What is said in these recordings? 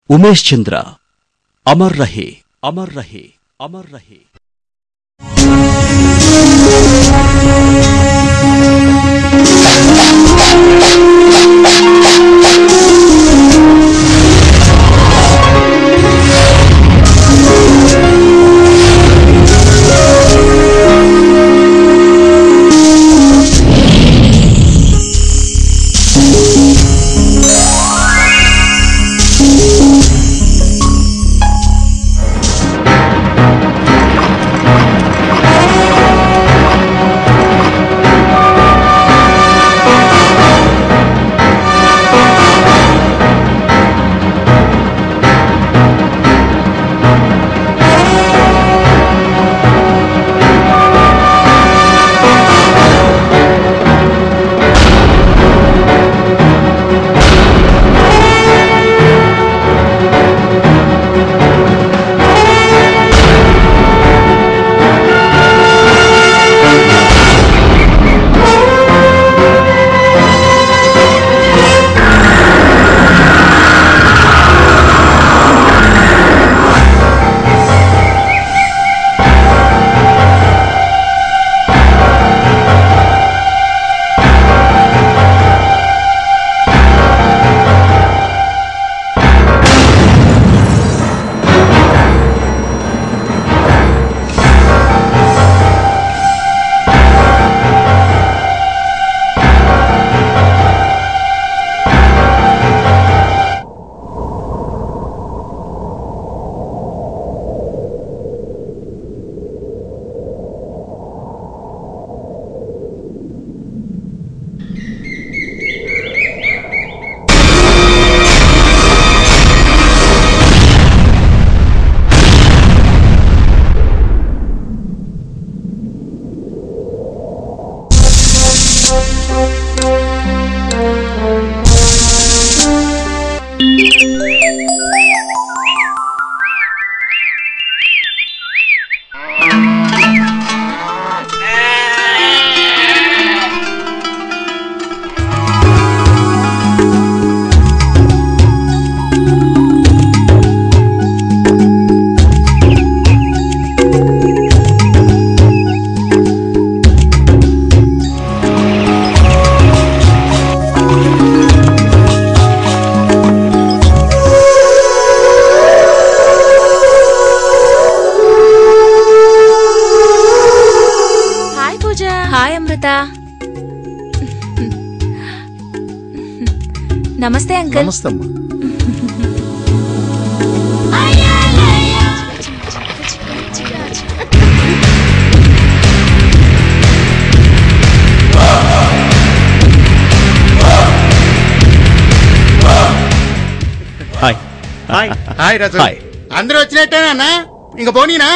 उमेश चंद्र अमर रहे अमर रहे अमर रहे హాయ్ పూజ హాయ్ అమృత నమస్తే అంకుల్ నమస్తే అమ్మా hi hi hi Raju hi. అందరూ వచ్చినట్టేనా ఇంక పోనీనా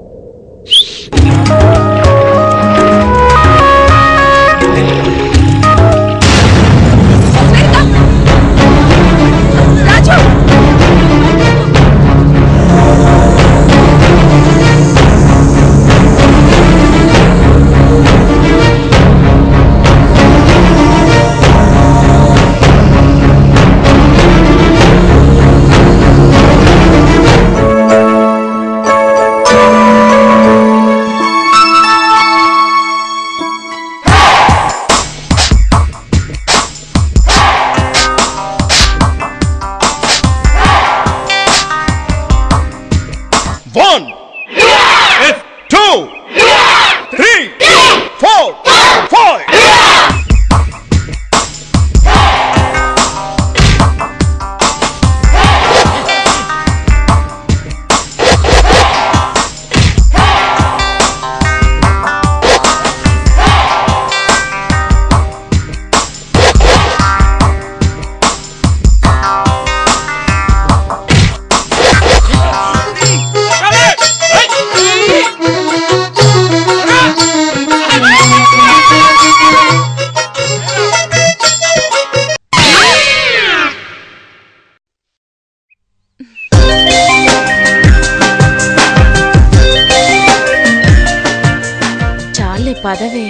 One, two, three, four, five. చాలే పదవే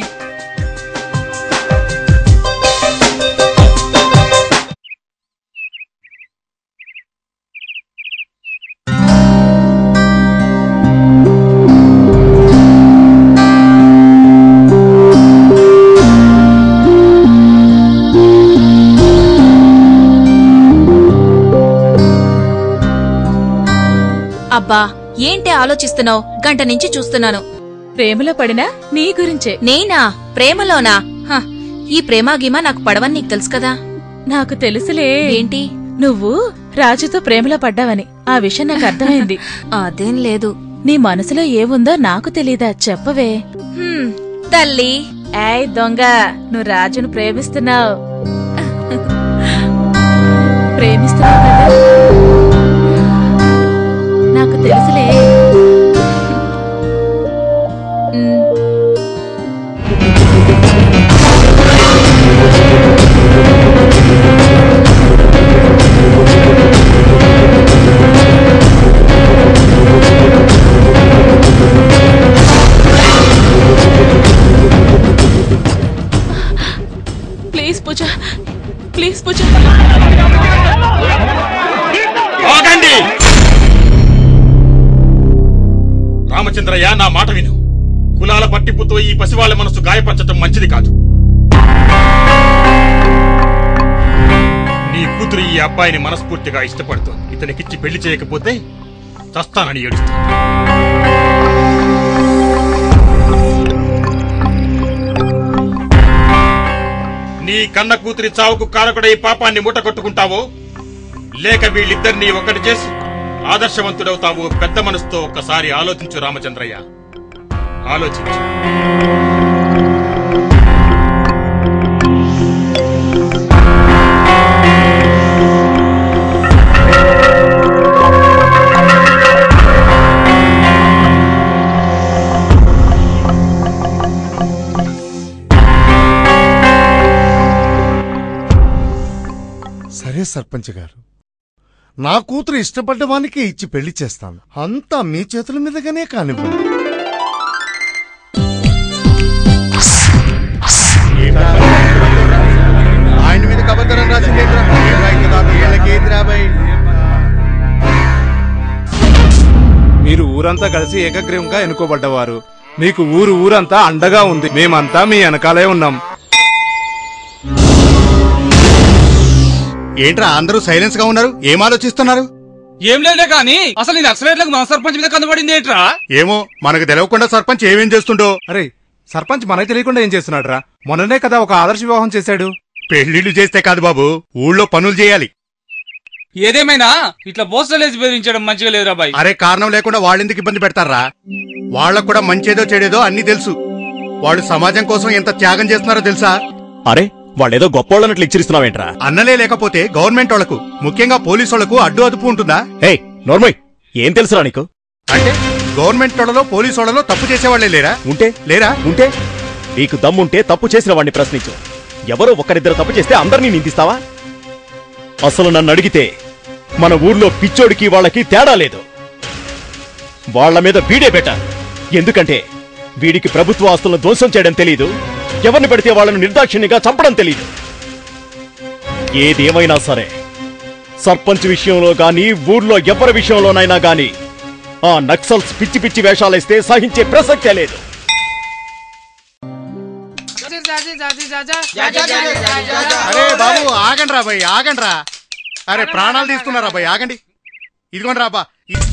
అబ్బా ఏంటి ఆలోచిస్తున్నావు గంట నుంచి చూస్తున్నాను ప్రేమలో పడినా నీ గురించే నేనా ప్రేమలోనా హ, ఈ ప్రేమాగీమా నాకు పడవని నీకు తెలుసు కదా నాకు తెలుసులే ఏంటి నువ్వు రాజుతో ప్రేమలో పడ్డావని ఆ విషయం నాకు అర్థమైంది అదేం లేదు నీ మనసులో ఏముందో నాకు తెలీదా చెప్పవే హ్మ్, తల్లి ఏయ్ దొంగ నువ్వు రాజును ప్రేమిస్తున్నావు ప్రేమిస్తున్నావు కదా నాకు తెలుసులే ఉమ్, ప్లీజ్ పూజ ప్లీజ్ పూజ ఆగండి రామచంద్రయ్య నా మాట విను కులాల పట్టింపుతో ఈ పసివాళ్ల మనసు గాయపరచటం మంచిది కాదు నీ కూతురు ఈ అబ్బాయిని మనస్ఫూర్తిగా ఇష్టపడుతోంది ఇతనికిచ్చి పెళ్లి చేయకపోతే చస్తానని ఏడుస్తుంది నీ కన్న కూతురి చావుకు కారకుడై ఈ పాపాన్ని మూటగొట్టుకుంటావో లేక వీళ్ళిద్దరినీ ఒకటి చేసి ఆదర్శవంతుడవుతావు పెద్ద మనసుతో ఒక్కసారి ఆలోచించు రామచంద్రయ్య ఆలోచించు సరే సర్పంచ్ గారు నా కూతురు ఇష్టపడ్డ వానికి ఇచ్చి పెళ్లి చేస్తాను అంతా మీ చేతుల మీదగానే కానివ్వండి ఆయన మీద కబద్దరం రాసిందేంట్రా వీళ్ళకి ఏందిరా భయ్ మీరు ఊరంతా కలిసి ఏకగ్రీవంగా ఎన్నుకోబడ్డవారు మీకు ఊరు ఊరంతా అండగా ఉంది మేమంతా మీ వెనకాలే ఉన్నాం ఏంట్రా అందరూ సైలెన్స్ గా ఉన్నారు ఏం ఆలోచిస్తున్నారు ఏం లేదే కానీ అసలు ఈ నక్సలైట్లకు మన సర్పంచ్ మీద కనబడింది ఏంట్రా ఏమో మనకు తెలియకుండా సర్పంచ్ ఏమేం చేస్తుండో అరే సర్పంచ్ మనకి తెలియకుండా ఏం చేస్తున్నాడ్రా మొన్ననే కదా ఒక ఆదర్శ వివాహం చేశాడు పెళ్లిళ్ళు చేస్తే కాదు బాబు ఊళ్ళో పనులు చేయాలి ఏదేమైనా ఇట్లా పోస్టల్ వేసి బెదిరించడం మంచిగా లేదురా బాయ్ అరే కారణం లేకుండా వాళ్ళెందుకు ఇబ్బంది పెడతారా వాళ్ళకు కూడా మంచేదో చెడేదో అన్ని తెలుసు వాళ్ళు సమాజం కోసం ఎంత త్యాగం చేస్తున్నారో తెలుసా అరే వాళ్ళేదో గొప్పోళ్ళనట్లు ఇచ్చిరిస్తున్నావేంట్రా అన్నలే లేకపోతే గవర్నమెంట్ వాళ్లకు ముఖ్యంగా పోలీసు వాళ్లకు అడ్డు అదుపు ఉంటుందా హే నోర్మయ్ ఏం తెలుసురా నీకు అంటే గవర్నమెంట్ వాళ్ళలో పోలీసు వాళ్ళలో తప్పు చేసేవాళ్లే లేరా ఉంటే లేరా ఉంటే నీకు దమ్ముంటే తప్పు చేసిన వాడిని ప్రశ్నించు ఎవరో ఒకరిద్దరు తప్పు చేస్తే అందరినీ నిందిస్తావా అసలు నన్ను అడిగితే మన ఊర్లో పిచ్చోడికి వాళ్ళకి తేడా లేదు వాళ్ళ మీద వీడే బెటర్ ఎందుకంటే వీడికి ప్రభుత్వ ఆస్తులను ధ్వంసం చేయడం తెలీదు ఎవరిని పెడితే వాళ్ళను నిర్దాక్షిణ్యంగా చంపడం తెలీదు ఏదేమైనా సరే సర్పంచ్ విషయంలో గాని ఊర్లో ఎవరి విషయంలోనైనా గాని ఆ నక్సల్స్ పిచ్చి పిచ్చి వేషాలేస్తే సహించే ప్రసక్తే లేదు అరే బాబు ఆగండి రా భయ్ ఆగండి రా అరే ప్రాణాలు తీసుకున్నారా భయ్ ఆగండి ఇదిగోండి రా బా ఇ-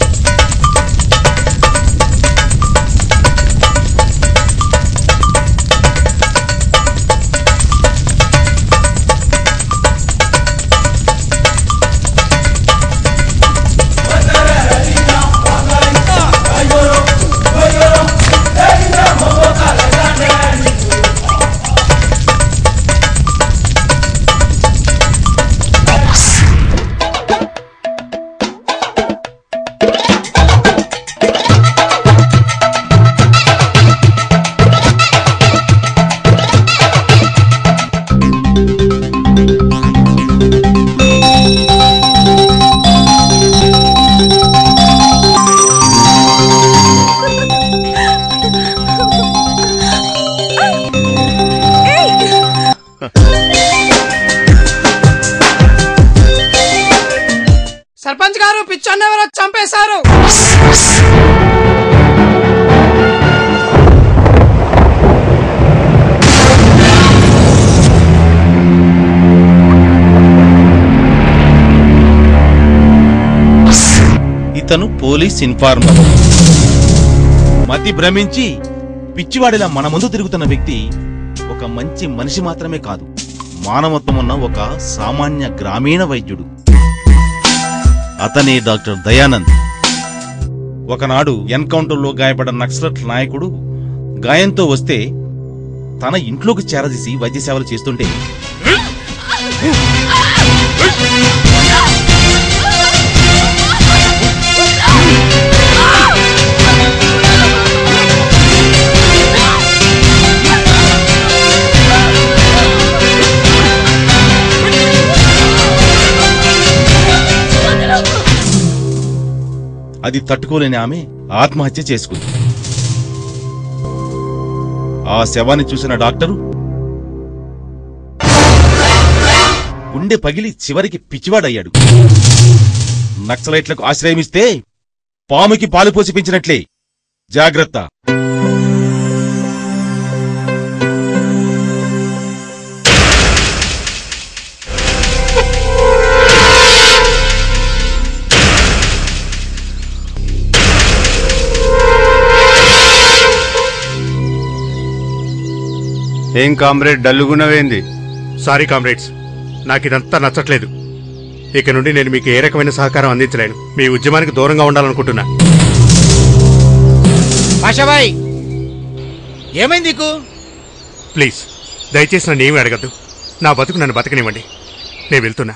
సర్పంచ్ గారు పిచ్చోన్ని ఎవరో చంపేశారు ఇతను పోలీస్ ఇన్ఫార్మర్ మతి భ్రమించి పిచ్చివాడిలా మన ముందు తిరుగుతున్న వ్యక్తి ఒక మంచి మనిషి మాత్రమే కాదు మానవత్వం ఉన్న ఒక సామాన్య గ్రామీణ వైద్యుడు అతనే డాక్టర్ దయానంద్ ఒకనాడు ఎన్కౌంటర్లో గాయపడిన నక్సలట్ నాయకుడు గాయంతో వస్తే తన ఇంట్లోకి చేరదీసి వైద్య సేవలు చేస్తుంటే అది తట్టుకోలేని ఆమె ఆత్మహత్య చేసుకుంది ఆ శవాన్ని చూసిన డాక్టరు గుండె పగిలి చివరికి పిచ్చివాడయ్యాడు నక్సలైట్లకు ఆశ్రయమిస్తే పాముకి పాలు పోసి పెంచినట్లే జాగ్రత్త ఏం కామ్రేడ్ డల్లుగున్నవేంది సారీ కామ్రేడ్స్ నాకు ఇదంతా నచ్చట్లేదు ఇక నుండి నేను మీకు ఏ రకమైన సహకారం అందించలేను మీ ఉద్యమానికి దూరంగా ఉండాలనుకుంటున్నా పాషాబాయ్ ఏమైంది నీకు ప్లీజ్ దయచేసి నన్ను ఏమీ అడగద్దు నా బతుకు నన్ను బతకనివ్వండి నేను వెళ్తున్నా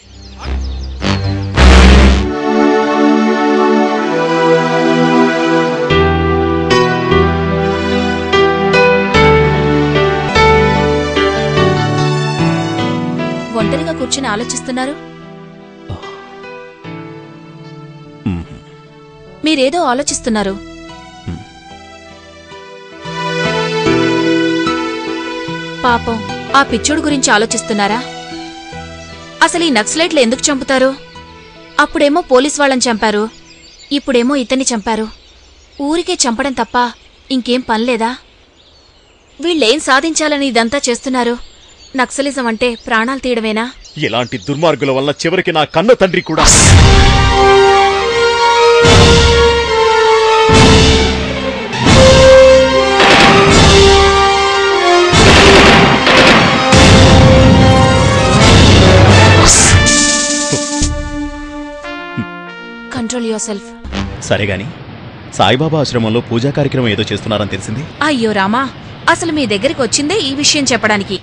ఒంటరిగా కూర్చుని ఆలోచిస్తున్నారు మీరేదో ఆలోచిస్తున్నారు పాపం ఆ పిచ్చోడు గురించి ఆలోచిస్తున్నారా అసలు ఈ నక్సలైట్లు ఎందుకు చంపుతారు అప్పుడేమో పోలీస్ వాళ్ళని చంపారు ఇప్పుడేమో ఇతన్ని చంపారు ఊరికే చంపడం తప్ప ఇంకేం పనిలేదా వీళ్ళేం సాధించాలని ఇదంతా చేస్తున్నారు నక్సలిజం అంటే ప్రాణాలు తీయడమేనా ఇలాంటి దుర్మార్గుల వల్ల చివరికి నా కన్న తండ్రి కూడా కంట్రోల్ యువర్ సెల్ఫ్ సరే గాని సాయిబాబా ఆశ్రమంలో పూజా కార్యక్రమం ఏదో చేస్తున్నారని తెలిసింది అయ్యో రామా అసలు మీ దగ్గరికి వచ్చిందే ఈ విషయం చెప్పడానికి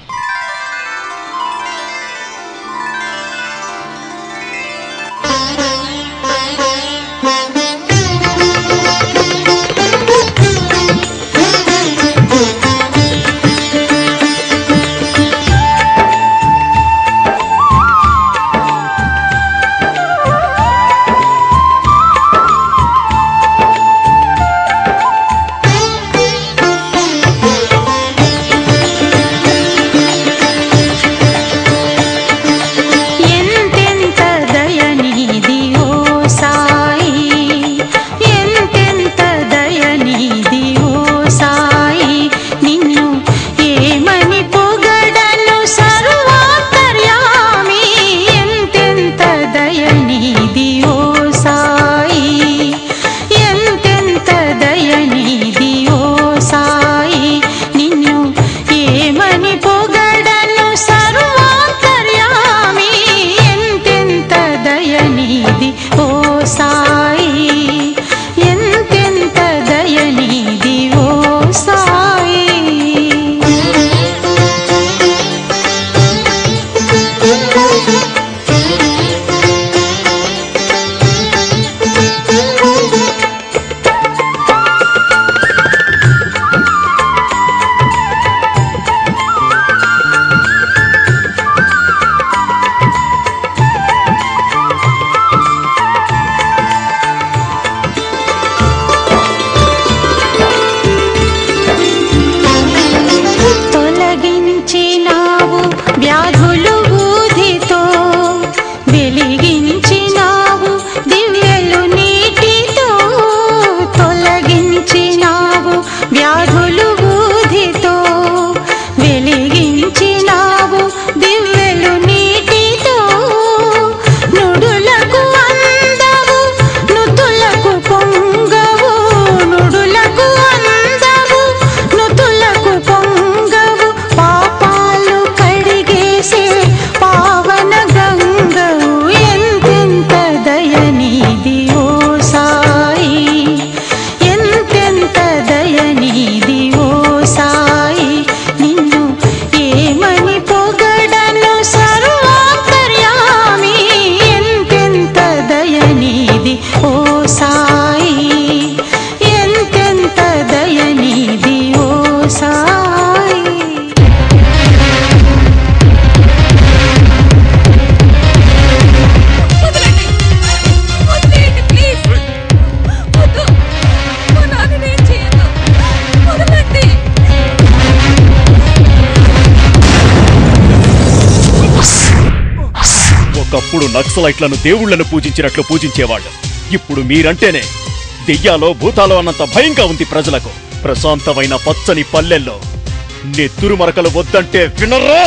ఒకప్పుడు నక్సలైట్లను దేవుళ్లను పూజించినట్లు పూజించేవాళ్ళు ఇప్పుడు మీరంటేనే దెయ్యాలో భూతాలో అన్నంత భయంగా ఉంది ప్రజలకు ప్రశాంతమైన పచ్చని పల్లెల్లో నెత్తురు మరకలు వద్దంటే వినర్రా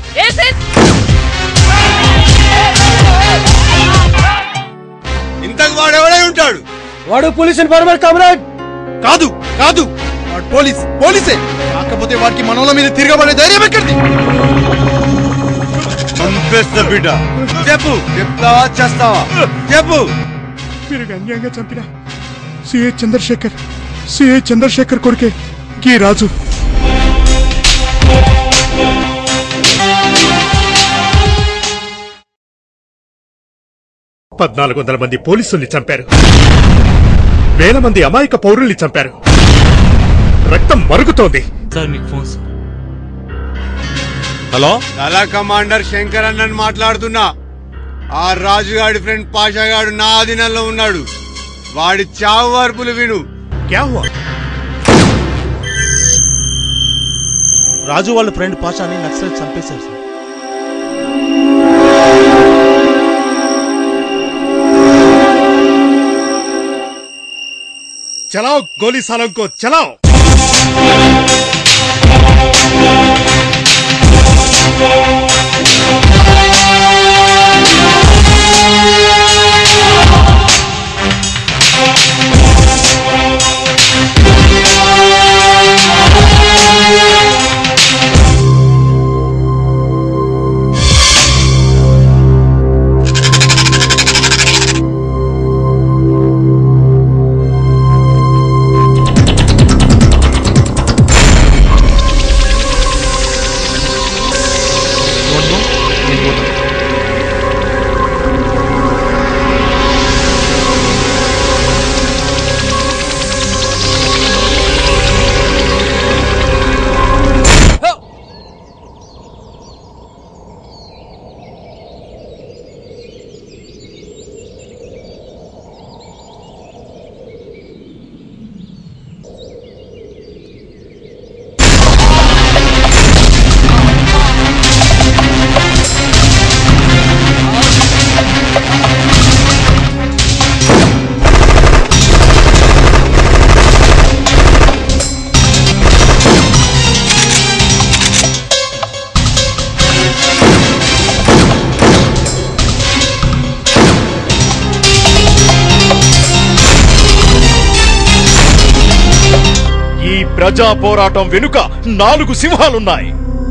ఇంతకు వాడెవడై ఉంటాడు వాడు పోలీస్ ఇన్ఫార్మర్ కామ్రాడ్ కాదు కాదు వాడు పోలీస్ పోలీసే కాకపోతే వాడికి మనోళ్ళ మీద తిరగబడే ధైర్యం ఎక్కడిది చంపేస్తా బిడ్డ చెప్పు చెప్తావా చేస్తావా చెప్పు మీరు అన్యాయంగా చంపిన సిఏ చంద్రశేఖర్ సిఏ చంద్రశేఖర్ కొడుకే గీ రాజు పద్నాలుగు వందల మంది పోలీసుల్ని చంపారు వేల మంది అమాయక పౌరుల్ని చంపారు రక్తం మరుగుతోంది సార్ మీకు ఫోన్ సార్ హలో దళ కమాండర్ శంకర్ అన్నని మాట్లాడుతున్నా ఆ రాజుగాడి ఫ్రెండ్ పాషాగాడు నా ఆధీనంలో ఉన్నాడు వాడి చావు వార్పులు విను రాజు వాళ్ళ ఫ్రెండ్ పాషాని నక్సలైట్ చంపేశారు సార్ చలావ్ గోలీ సాలంకో చలావ్ ఈ ప్రజా పోరాటం వెనుక నాలుగు సింహాలున్నాయి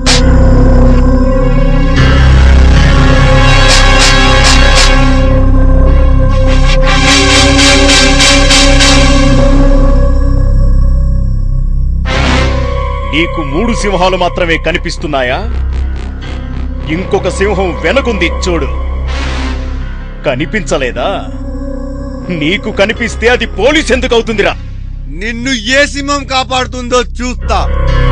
నీకు మూడు సింహాలు మాత్రమే కనిపిస్తున్నాయా ఇంకొక సింహం వెనకుంది చూడు కనిపించలేదా నీకు కనిపిస్తే అది పోలీస్ ఎందుకు అవుతుందిరా నిన్ను ఏ సింహం కాపాడుతుందో చూస్తా